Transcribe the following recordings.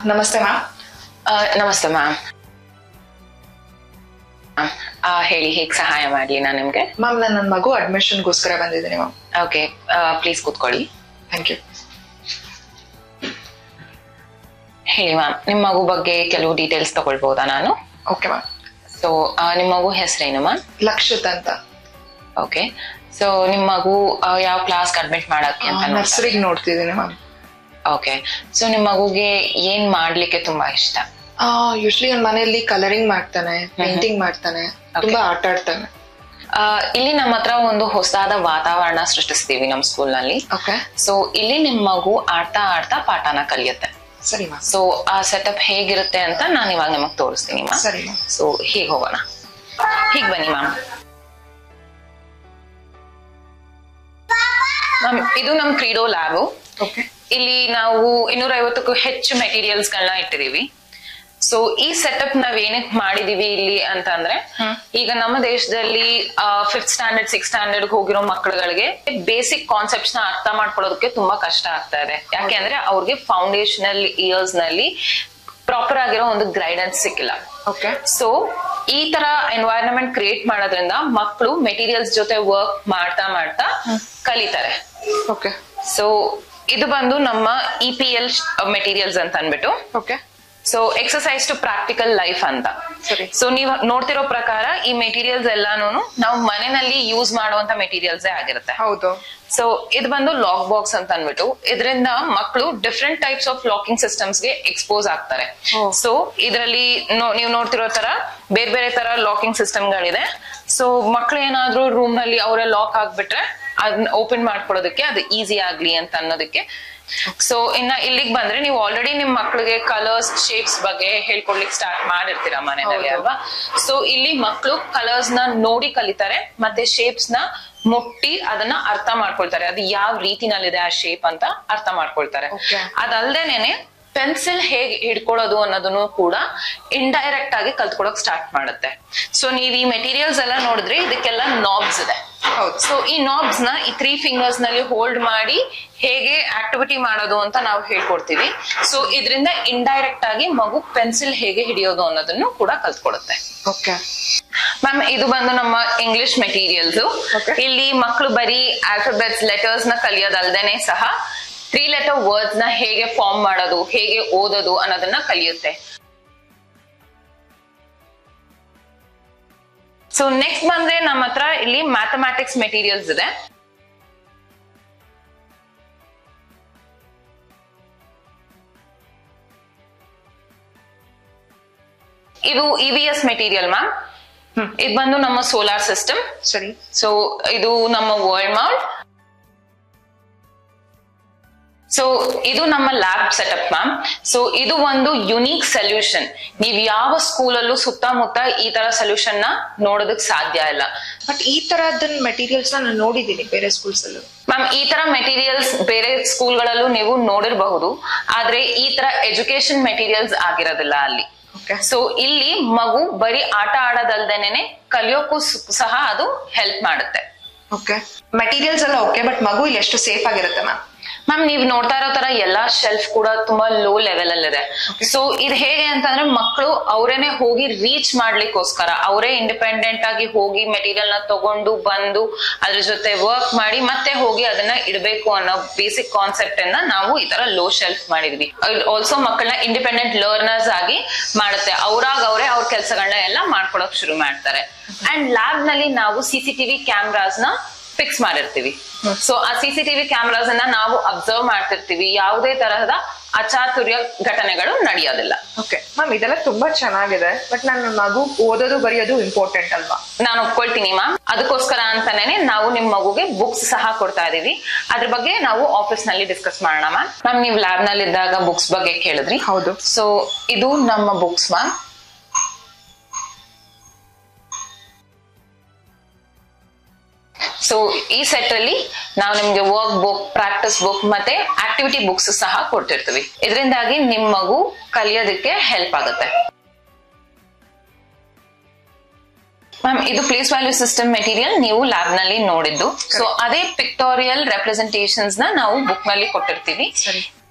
ನಮಸ್ತೆ ಮ್ಯಾಮ್ ಆ, ನಮಸ್ತೆ ಮ್ಯಾಮ್ ಹೇಳಿ ಹೇಗೆ ಸಹಾಯ ಮಾಡಲಿ ನಾನು ನಿಮ್ಗೆ ಮ್ಯಾಮ್ ನಾನು ನನ್ನ ಮಗು ಅಡ್ಮಿಷನ್ಗೋಸ್ಕರ ಬಂದಿದ್ದೀನಿ ಮ್ಯಾಮ್ ಓಕೆ ಪ್ಲೀಸ್ ಕೂತ್ಕೊಳ್ಳಿ ಥ್ಯಾಂಕ್ ಯು ಹೇಳಿ ಮ್ಯಾಮ್ ನಿಮ್ಮ ಮಗು ಬಗ್ಗೆ ಕೆಲವು ಡೀಟೇಲ್ಸ್ ತಗೊಳ್ಬೋದಾ ನಾನು ಓಕೆ ಮ್ಯಾಮ್ ಸೊ ನಿಮ್ಮ ಮಗು ಹೆಸರೇನು ಮ್ಯಾಮ್ ಲಕ್ಷಿತ್ ಅಂತ ಓಕೆ ಸೊ ನಿಮ್ಮ ಮಗು ಆ, ಯಾವ ಕ್ಲಾಸ್ಗೆ ಅಡ್ಮಿಟ್ ಮಾಡಕ್ಕೆ ಅಂತ ನರ್ಸರಿಗೆ ನೋಡ್ತಿದ್ದೀನಿ ಮ್ಯಾಮ್ ಓಕೆ ಸೊ ನಿಮ್ಮ ಮಗುಗೆ ಏನ್ ಮಾಡ್ಲಿಕ್ಕೆ ತುಂಬಾ ಇಷ್ಟ ಯೂಶ್ವಲಿ ಅವ್ನ ಮನೆಯಲ್ಲಿ ಕಲರಿಂಗ್ ಮಾಡ್ತಾನೆ ಪೇಂಟಿಂಗ್ ಮಾಡ್ತಾನೆ ತುಂಬಾ ಆಟ ಆಡ್ತಾನೆ ಆ, ಇಲ್ಲಿ ನಮ್ಮ ಹತ್ರ ಒಂದು ಹೊಸದಾದ ವಾತಾವರಣ ಸೃಷ್ಟಿಸ್ತೀವಿ ನಮ್ಮ ಸ್ಕೂಲ್ ನಲ್ಲಿ ಓಕೆ ಸೊ ಇಲ್ಲಿ ನಿಮ್ಮ ಮಗು ಆಡ್ತಾ ಆಡ್ತಾ ಪಾಠನ ಕಲಿಯುತ್ತೆ ಸರಿ ಮ್ಯಾಮ್ ಸೊ ಆ ಸೆಟಪ್ ಹೇಗಿರುತ್ತೆ ಅಂತ ನಾನು ಇವಾಗ ನಿಮಗೆ ತೋರಿಸ್ತೀನಿ ಮ್ಯಾಮ್ ಸರಿ ಮ್ಯಾಮ್ ಸೊ ಹೀಗೆ ಹೋಗೋಣ ಹೀಗೆ ಬನ್ನಿ ಮ್ಯಾಮ್ ಮ್ಯಾಮ್ ಇದು ನಮ್ ಕ್ರೀಡೋ ಲ್ಯಾಬು ಓಕೆ ಇಲ್ಲಿ ನಾವು ಇನ್ನೂರ ಐವತ್ತಕ್ಕೂ ಹೆಚ್ಚು ಮೆಟೀರಿಯಲ್ಸ್ ಗಳನ್ನ ಇಟ್ಟಿದೀವಿ ಸೊ ಈ ಸೆಟಪ್ ನಾವ್ ಏನಕ್ಕೆ ಮಾಡಿದೀವಿ ಇಲ್ಲಿ ಅಂತಂದ್ರೆ ಈಗ ನಮ್ಮ ದೇಶದಲ್ಲಿ ಫಿಫ್ತ್ ಸ್ಟ್ಯಾಂಡರ್ಡ್ ಸಿಕ್ಸ್ ಸ್ಟ್ಯಾಂಡರ್ಡ್ ಹೋಗಿರೋ ಮಕ್ಕಳುಗಳಿಗೆ ಬೇಸಿಕ್ ಕಾನ್ಸೆಪ್ಟ್ಸ್ ನ ಅರ್ಥ ಮಾಡ್ಕೊಳ್ಳೋದಕ್ಕೆ ತುಂಬಾ ಕಷ್ಟ ಆಗ್ತಾ ಇದೆ ಯಾಕೆಂದ್ರೆ ಅವ್ರಿಗೆ ಫೌಂಡೇಶನಲ್ ಇಯರ್ಸ್ ನಲ್ಲಿ ಪ್ರಾಪರ್ ಆಗಿರೋ ಒಂದು ಗೈಡೆನ್ಸ್ ಸಿಕ್ಕಿಲ್ಲ ಓಕೆ ಸೊ ಈ ತರ ಎನ್ವೈರನ್ಮೆಂಟ್ ಕ್ರಿಯೇಟ್ ಮಾಡೋದ್ರಿಂದ ಮಕ್ಕಳು ಮೆಟೀರಿಯಲ್ಸ್ ಜೊತೆ ವರ್ಕ್ ಮಾಡ್ತಾ ಮಾಡ್ತಾ ಕಲಿತಾರೆ ಓಕೆ ಸೊ ಇದು ಬಂದು ನಮ್ಮ ಇ ಪಿ ಎಲ್ ಮೆಟೀರಿಯಲ್ಸ್ ಅಂತ ಅನ್ಬಿಟ್ಟು okay so exercise to practical life ಅಂತ ಸರಿ ಸೊ ನೀವು ನೋಡ್ತಿರೋ ಪ್ರಕಾರ ಈ ಮೆಟೀರಿಯಲ್ಸ್ ಎಲ್ಲಾನು ನಾವು ಮನೆಯಲ್ಲಿ ಯೂಸ್ ಮಾಡುವಂತ ಮೆಟೀರಿಯಲ್ಸ್ ಆಗಿರುತ್ತೆ ಹೌದು ಸೊ ಇದು ಬಂದು ಲಾಕ್ ಬಾಕ್ಸ್ ಅಂತ ಅನ್ಬಿಟ್ಟು ಇದರಿಂದ ಮಕ್ಕಳು different types of locking systems ಗೆ ಎಕ್ಸ್ಪೋಸ್ ಆಗ್ತಾರೆ Oh. ಸೊ ಇದರಲ್ಲಿ ನೀವು ನೋಡ್ತಿರೋ ತರ ಬೇರೆ ಬೇರೆ ತರ ಲಾಕಿಂಗ್ ಸಿಸ್ಟಮ್ ಗಳಿದೆ ಸೊ ಮಕ್ಳು ಏನಾದ್ರೂ ರೂಮ್ ನಲ್ಲಿ ಅವರೇ ಲಾಕ್ ಆಗ್ಬಿಟ್ರೆ ಅದನ್ನ ಓಪನ್ ಮಾಡ್ಕೊಳ್ಳೋದಕ್ಕೆ ಅದು ಈಸಿ ಆಗ್ಲಿ ಅಂತ ಅನ್ನೋದಕ್ಕೆ ಸೊ ಇನ್ನ ಇಲ್ಲಿಗೆ ಬಂದ್ರೆ ನೀವು ಆಲ್ರೆಡಿ ನಿಮ್ ಮಕ್ಳಿಗೆ ಕಲರ್ಸ್ ಶೇಪ್ಸ್ ಬಗ್ಗೆ ಹೇಳ್ಕೊಡ್ಲಿಕ್ಕೆ ಸ್ಟಾರ್ಟ್ ಮಾಡಿರ್ತೀರಾ ಮನೆಯಲ್ಲಿ ಹೌದು. ಅಲ್ವಾ ಸೊ ಇಲ್ಲಿ ಮಕ್ಕಳು ಕಲರ್ಸ್ ನ ನೋಡಿ ಕಲಿತಾರೆ ಮತ್ತೆ ಶೇಪ್ಸ್ ನ ಮುಟ್ಟಿ ಅದನ್ನ ಅರ್ಥ ಮಾಡ್ಕೊಳ್ತಾರೆ ಅದು ಯಾವ ರೀತಿನಲ್ಲಿದೆ ಆ ಶೇಪ್ ಅಂತ ಅರ್ಥ ಮಾಡ್ಕೊಳ್ತಾರೆ Okay. ಅದಲ್ದೇನೆ ಪೆನ್ಸಿಲ್ ಹೇಗೆ ಹಿಡ್ಕೊಳ್ಳೋದು ಅನ್ನೋದನ್ನು ಕೂಡ ಇಂಡೈರೆಕ್ಟ್ ಆಗಿ ಕಲ್ತ್ಕೊಳಕ್ ಸ್ಟಾರ್ಟ್ ಮಾಡುತ್ತೆ ಸೊ ನೀವ್ ಈ ಮೆಟೀರಿಯಲ್ಸ್ ಎಲ್ಲ ನೋಡಿದ್ರೆ ಇದಕ್ಕೆಲ್ಲ ನಾಬ್ಸ್ ಇದೆ ಹೌದು ಸೊ ಈ ನಾಬ್ಸ್ ನ ಈ ತ್ರೀ ಫಿಂಗರ್ಸ್ ನಲ್ಲಿ ಹೋಲ್ಡ್ ಮಾಡಿ ಹೇಗೆ ಆಕ್ಟಿವಿಟಿ ಮಾಡೋದು ಅಂತ ನಾವು ಹೇಳ್ಕೊಡ್ತೀವಿ ಸೊ ಇದರಿಂದ ಇಂಡೈರೆಕ್ಟ್ ಆಗಿ ಮಗು ಪೆನ್ಸಿಲ್ ಹೇಗೆ ಹಿಡಿಯೋದು ಅನ್ನೋದನ್ನು ಕೂಡ ಕಲ್ತ್ಕೊಡುತ್ತೆ ಓಕೆ ಮ್ಯಾಮ್ ಇದು ಬಂದು ನಮ್ಮ ಇಂಗ್ಲಿಷ್ ಮೆಟೀರಿಯಲ್ಸ್ Okay. ಇಲ್ಲಿ ಮಕ್ಕಳು ಬರೀ ಆಲ್ಫಾಬೆಟ್ಸ್ ಲೆಟರ್ಸ್ ನ ಕಲಿಯೋದಲ್ದೇನೆ ಸಹ ತ್ರೀ ಲೆಟರ್ ವರ್ಡ್ಸ್ ನ ಹೇಗೆ ಫಾರ್ಮ್ ಮಾಡೋದು ಹೇಗೆ ಓದೋದು ಅನ್ನೋದನ್ನ ಕಲಿಯುತ್ತೆ ಸೊ ನೆಕ್ಸ್ಟ್ ಬಂದ್ರೆ ನಮ್ಮ ಹತ್ರ ಇಲ್ಲಿ ಮ್ಯಾಥಮ್ಯಾಟಿಕ್ಸ್ ಮೆಟೀರಿಯಲ್ಸ್ ಇದೆ ಇದು E V S material ma'am ಇದು ಬಂದು ನಮ್ಮ ಸೋಲಾರ್ ಸಿಸ್ಟಮ್ ಸರಿ ಸೊ ಇದು ನಮ್ಮ ವರ್ಲ್ಡ್ ಮೌಂಟ್ ಸೊ ಇದು ನಮ್ಮ ಲ್ಯಾಬ್ ಸೆಟಪ್ ಮ್ಯಾಮ್ ಸೊ ಇದು ಒಂದು ಯುನೀಕ್ ಸೊಲ್ಯೂಷನ್ ನೀವ್ ಯಾವ ಸ್ಕೂಲಲ್ಲೂ ಸುತ್ತಮುತ್ತ ಈ ತರ ಸೊಲ್ಯೂಷನ್ ನ ನೋಡೋದಕ್ ಸಾಧ್ಯ ಇಲ್ಲ ಬಟ್ ಈ ತರದನ್ನ ಮೆಟೀರಿಯಲ್ಸ್ ನಾನು ನೋಡಿದ್ದೀನಿ ಬೇರೆ ಸ್ಕೂಲ್ಸ್ ಅಲ್ಲೂ ಮ್ಯಾಮ್ ಈ ತರ ಮೆಟೀರಿಯಲ್ಸ್ ಬೇರೆ ಸ್ಕೂಲ್ಗಳಲ್ಲೂ ನೀವು ನೋಡಿರಬಹುದು ಆದ್ರೆ ಈ ತರ ಎಜುಕೇಶನ್ ಮೆಟೀರಿಯಲ್ಸ್ ಆಗಿರೋದಿಲ್ಲ ಅಲ್ಲಿ ಓಕೆ ಸೊ ಇಲ್ಲಿ ಮಗು ಬರೀ ಆಟ ಆಡೋದಲ್ದೇನೆ ಕಲಿಯೋಕ್ಕೂ ಸ್- ಸಹ ಅದು ಹೆಲ್ಪ್ ಮಾಡುತ್ತೆ ಓಕೆ ಮೆಟೀರಿಯಲ್ಸ್ ಎಲ್ಲ ಓಕೆ ಬಟ್ ಮಗು ಇಲ್ಲಿ ಎಷ್ಟು ಸೇಫ್ ಆಗಿರುತ್ತೆ ಮ್ಯಾಮ್ ಮ್ಯಾಮ್ ನೀವ್ ನೋಡ್ತಾ ಇರೋ ತರ ಎಲ್ಲಾ ಶೆಲ್ಫ್ ಕೂಡ ತುಂಬಾ ಲೋ ಲೆವೆಲ್ ಅಲ್ಲಿ ಇದೆ ಸೊ ಇದು ಹೇಗೆ ಅಂತಂದ್ರೆ ಮಕ್ಕಳು ಅವರೇನೆ ಹೋಗಿ ರೀಚ್ ಮಾಡ್ಲಿಕ್ಕೋಸ್ಕರ ಅವರೇ ಇಂಡಿಪೆಂಡೆಂಟ್ ಆಗಿ ಹೋಗಿ ಮೆಟೀರಿಯಲ್ ನ ತಗೊಂಡು ಬಂದು ಅದ್ರ ಜೊತೆ ವರ್ಕ್ ಮಾಡಿ ಮತ್ತೆ ಹೋಗಿ ಅದನ್ನ ಇಡಬೇಕು ಅನ್ನೋ ಬೇಸಿಕ್ ಕಾನ್ಸೆಪ್ಟ್ ಅನ್ನ ನಾವು ಈ ತರ ಲೋ ಶೆಲ್ಫ್ ಮಾಡಿದ್ವಿ ಆಲ್ಸೋ ಮಕ್ಕಳನ್ನ ಇಂಡಿಪೆಂಡೆಂಟ್ ಲರ್ನರ್ಸ್ ಆಗಿ ಮಾಡುತ್ತೆ ಅವ್ರಾಗ ಅವರೇ ಅವ್ರ ಕೆಲಸಗಳನ್ನ ಎಲ್ಲ ಮಾಡ್ಕೊಳಕ್ ಶುರು ಮಾಡ್ತಾರೆ ಅಂಡ್ ಲ್ಯಾಬ್ ನಲ್ಲಿ ನಾವು ಸಿ ಸಿ ಟಿವಿ ಕ್ಯಾಮ್ರಾಸ್ ನ ಫಿಕ್ಸ್ ಮಾಡಿರ್ತೀವಿ ಸೊ ಆ ಸಿ ಸಿ ಟಿವಿ ಕ್ಯಾಮ್ರಾಸ್ ಅನ್ನ ನಾವು ಅಬ್ಸರ್ವ್ ಮಾಡ್ತಿರ್ತೀವಿ ಯಾವುದೇ ತರಹದ ಅಚಾತುರ್ಯ ಘಟನೆಗಳು ನಡೆಯೋದಿಲ್ಲ ಓಕೆ ಮ್ಯಾಮ್ ಇದೆಲ್ಲ ತುಂಬಾ ಚೆನ್ನಾಗಿದೆ ಬಟ್ ನನ್ನ ಮಗು ಓದೋದು ಬರೆಯೋದು ಇಂಪಾರ್ಟೆಂಟ್ ಅಲ್ವಾ ನಾನು ಒಪ್ಕೊಳ್ತೀನಿ ಮ್ಯಾಮ್ ಅದಕ್ಕೋಸ್ಕರ ಅಂತಾನೆ ನಾವು ನಿಮ್ ಮಗುಗೆ ಬುಕ್ಸ್ ಸಹ ಕೊಡ್ತಾ ಇದೀವಿ ಅದ್ರ ಬಗ್ಗೆ ನಾವು ಆಫೀಸ್ ನಲ್ಲಿ ಡಿಸ್ಕಸ್ ಮಾಡೋಣ ಮ್ಯಾಮ್ ಮ್ಯಾಮ್ ನೀವು ಲ್ಯಾಬ್ ನಲ್ಲಿ ಇದ್ದಾಗ ಬುಕ್ಸ್ ಬಗ್ಗೆ ಕೇಳಿದ್ರಿ ಹೌದು ಸೊ ಇದು ನಮ್ಮ ಬುಕ್ಸ್ ಮ್ಯಾಮ್ ಸೊ ಈ ಸೆಟ್ ಅಲ್ಲಿ ನಾವು ನಿಮ್ಗೆ ವರ್ಕ್ ಬುಕ್ ಪ್ರಾಕ್ಟೀಸ್ ಬುಕ್ ಮತ್ತೆ ಆಕ್ಟಿವಿಟಿ ಬುಕ್ಸ್ ಸಹ ಕೊಡ್ತಿರ್ತೀವಿ ಇದರಿಂದಾಗಿ ನಿಮ್ ಮಗು ಕಲಿಯೋದಕ್ಕೆ ಹೆಲ್ಪ್ ಆಗುತ್ತೆ ಮ್ಯಾಮ್ ಇದು ಪ್ಲೇಸ್ ವ್ಯಾಲ್ಯೂ ಸಿಸ್ಟಮ್ ಮೆಟೀರಿಯಲ್ ನೀವು ಲ್ಯಾಬ್ ನಲ್ಲಿ ನೋಡಿದ್ದು ಸೊ ಅದೇ ಪಿಕ್ಟೋರಿಯಲ್ ರೆಪ್ರೆಸೆಂಟೇಷನ್ಸ್ ನ ನಾವು ಬುಕ್ ನಲ್ಲಿ ಕೊಟ್ಟಿರ್ತೀವಿ ಸರಿ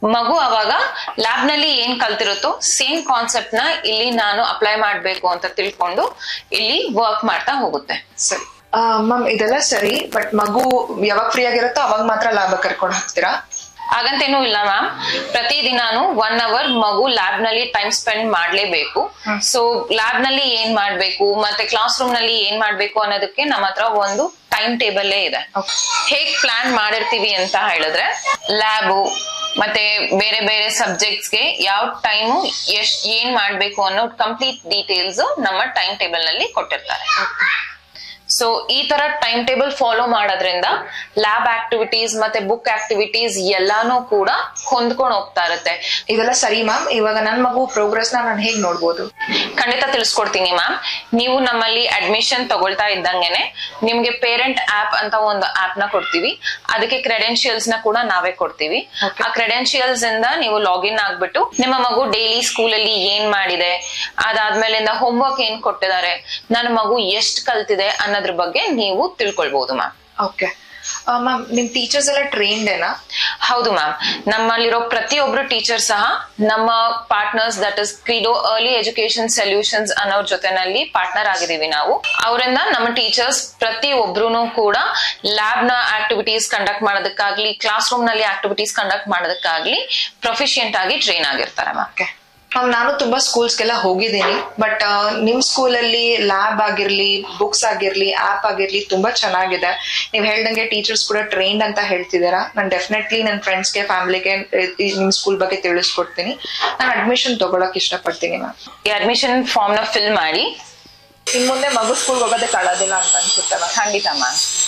ಮಗು ಅವಾಗ ಲ್ಯಾಬ್ ನಲ್ಲಿ ಏನ್ ಕಲ್ತಿರುತ್ತೋ ಸೇಮ್ ಕಾನ್ಸೆಪ್ಟ್ ನ ಇಲ್ಲಿ ನಾನು ಅಪ್ಲೈ ಮಾಡ್ಬೇಕು ಅಂತ ತಿಳ್ಕೊಂಡು ಇಲ್ಲಿ ವರ್ಕ್ ಮಾಡ್ತಾ ಹೋಗುತ್ತೆ ಸರಿ ಮ್ಯಾಮ್ ಇದೆಲ್ಲ ಸರಿ ಬಟ್ ಮಗು ಯಾವಾಗ ಫ್ರೀ ಆಗಿರುತ್ತೋ ಅವಾಗ ಮಾತ್ರ ಲಾಭ ಕರ್ಕೊಂಡು ಹೋಗ್ತೀರಾ ಹಾಗಂತೇನೂ ಇಲ್ಲ ಮ್ಯಾಮ್ ಪ್ರತಿದಿನಾನು ಒನ್ ಅವರ್ ಮಗು ಲ್ಯಾಬ್ ನಲ್ಲಿ ಟೈಮ್ ಸ್ಪೆಂಡ್ ಮಾಡ್ಲೇಬೇಕು ಸೊ ಲ್ಯಾಬ್ ನಲ್ಲಿ ಏನ್ ಮಾಡ್ಬೇಕು ಮತ್ತೆ ಕ್ಲಾಸ್ ರೂಮ್ ನಲ್ಲಿ ಏನ್ ಮಾಡ್ಬೇಕು ಅನ್ನೋದಕ್ಕೆ ನಮ್ಮ ಹತ್ರ ಒಂದು ಟೈಮ್ ಟೇಬಲ್ ಇದೆ Okay. ಹೇಗ್ ಪ್ಲಾನ್ ಮಾಡಿರ್ತೀವಿ ಅಂತ ಹೇಳಿದ್ರೆ ಲ್ಯಾಬು ಮತ್ತೆ ಬೇರೆ ಬೇರೆ ಸಬ್ಜೆಕ್ಟ್ಸ್ ಗೆ ಯಾವ ಟೈಮು ಎಷ್ಟ್ ಏನ್ ಮಾಡ್ಬೇಕು ಅನ್ನೋ ಕಂಪ್ಲೀಟ್ ಡೀಟೇಲ್ಸ್ ನಮ್ಮ ಟೈಮ್ ಟೇಬಲ್ ನಲ್ಲಿ ಕೊಟ್ಟಿರ್ತಾರೆ ಸೊ ಈ ತರ ಟೈಮ್ ಟೇಬಲ್ ಫಾಲೋ ಮಾಡೋದ್ರಿಂದ ಲ್ಯಾಬ್ ಆಕ್ಟಿವಿಟೀಸ್ ಮತ್ತೆ ಬುಕ್ ಆಕ್ಟಿವಿಟೀಸ್ ಎಲ್ಲಾನು ಕೂಡ ಹೊಂದ್ಕೊಂಡು ಹೋಗ್ತಾ ಇರುತ್ತೆ ಇದೆಲ್ಲ ಸರಿ ಮ್ಯಾಮ್ ಇವಾಗ ನನ್ ಮಗು ಪ್ರೋಗ್ರೆಸ್ ನ ನಾನು ಹೇಗ್ ನೋಡ್ಬೋದು ಖಂಡಿತ ತಿಳಿಸ್ಕೊಡ್ತೀನಿ ಮ್ಯಾಮ್ ನೀವು ನಮ್ಮಲ್ಲಿ ಅಡ್ಮಿಷನ್ ತಗೊಳ್ತಾ ಇದ್ದಂಗೆನೆ ನಿಮ್ಗೆ ಪೇರೆಂಟ್ ಆಪ್ ಅಂತ ಒಂದು ಆಪ್ ನ ಕೊಡ್ತೀವಿ ಅದಕ್ಕೆ ಕ್ರೆಡೆನ್ಶಿಯಲ್ಸ್ ನ ಕೂಡ ನಾವೇ ಕೊಡ್ತೀವಿ Okay. ಆ ಕ್ರೆಡೆನ್ಶಿಯಲ್ಸ್ ಇಂದ ನೀವು ಲಾಗಿನ್ ಆಗ್ಬಿಟ್ಟು ನಿಮ್ಮ ಮಗು ಡೈಲಿ ಸ್ಕೂಲ್ ಅಲ್ಲಿ ಏನ್ ಮಾಡಿದೆ ಅದಾದ್ಮೇಲಿಂದ ಹೋಮ್ವರ್ಕ್ ಏನ್ ಕೊಟ್ಟಿದ್ದಾರೆ ನನ್ನ ಮಗು ಎಷ್ಟ್ ಕಲ್ತಿದೆ ಅನ್ನೋದ್ರ ಬಗ್ಗೆ ನೀವು ತಿಳ್ಕೊಳ್ಬಹುದು ಮ್ಯಾಮ್ ಓಕೆ ಮ್ಯಾಮ್ ನಿಮ್ ಟೀಚರ್ಸ್ ಎಲ್ಲ ಟ್ರೈನ್ಡ್ ಏನಾ ಹೌದು ಮ್ಯಾಮ್ ನಮ್ಮಲ್ಲಿರೋ ಪ್ರತಿಯೊಬ್ರು ಟೀಚರ್ ಸಹ ನಮ್ಮ partners that is Kreedo early education solutions ಅನ್ನೋರ್ ಜೊತೆನಲ್ಲಿ ಪಾರ್ಟ್ನರ್ ಆಗಿದೀವಿ ನಾವು ಅವರಿಂದ ನಮ್ಮ ಟೀಚರ್ಸ್ ಪ್ರತಿ ಒಬ್ರು ಕೂಡ ಲ್ಯಾಬ್ ನ ಆಕ್ಟಿವಿಟೀಸ್ ಕಂಡಕ್ಟ್ ಮಾಡೋದಕ್ಕಾಗ್ಲಿ ಕ್ಲಾಸ್ ರೂಮ್ ನಲ್ಲಿ ಆಕ್ಟಿವಿಟೀಸ್ ಕಂಡಕ್ಟ್ ಮಾಡೋದಕ್ಕಾಗ್ಲಿ ಪ್ರೊಫಿಷಿಯಂಟ್ ಆಗಿ ಟ್ರೈನ್ ಆಗಿರ್ತಾರೆ ಮ್ಯಾಮ್ ಓಕೆ ಮ್ಯಾಮ್ ನಾನು ತುಂಬಾ ಸ್ಕೂಲ್ಸ್ಗೆಲ್ಲ ಹೋಗಿದ್ದೀನಿ ಬಟ್ ನಿಮ್ ಸ್ಕೂಲಲ್ಲಿ ಲ್ಯಾಬ್ ಆಗಿರ್ಲಿ ಬುಕ್ಸ್ ಆಗಿರ್ಲಿ ಆಪ್ ಆಗಿರ್ಲಿ ತುಂಬಾ ಚೆನ್ನಾಗಿದೆ ನೀವು ಹೇಳ್ದಂಗೆ ಟೀಚರ್ಸ್ ಕೂಡ ಟ್ರೈನ್ಡ್ ಅಂತ ಹೇಳ್ತಿದ್ದೀರಾ ನಾನು ಡೆಫಿನೆಟ್ಲಿ ನನ್ನ ಫ್ರೆಂಡ್ಸ್ಗೆ ಫ್ಯಾಮಿಲಿಗೆ ನಿಮ್ ಸ್ಕೂಲ್ ಬಗ್ಗೆ ತಿಳಿಸ್ಕೊಡ್ತೀನಿ ನಾನು ಅಡ್ಮಿಷನ್ ತಗೊಳಕ್ ಇಷ್ಟಪಡ್ತೀನಿ ಮ್ಯಾಮ್ ಈ ಅಡ್ಮಿಷನ್ ಫಾರ್ಮ್ ನ ಫಿಲ್ ಮಾಡಿ ಇನ್ ಮುಂದೆ ಮಗು ಸ್ಕೂಲ್ ಹೋಗೋದಕ್ಕೆ ಆಗೋದಿಲ್ಲ ಅಂತ ಅನ್ಸುತ್ತೆ ಮ್ಯಾಮ್ ಖಂಡಿತ ಮ್ಯಾಮ್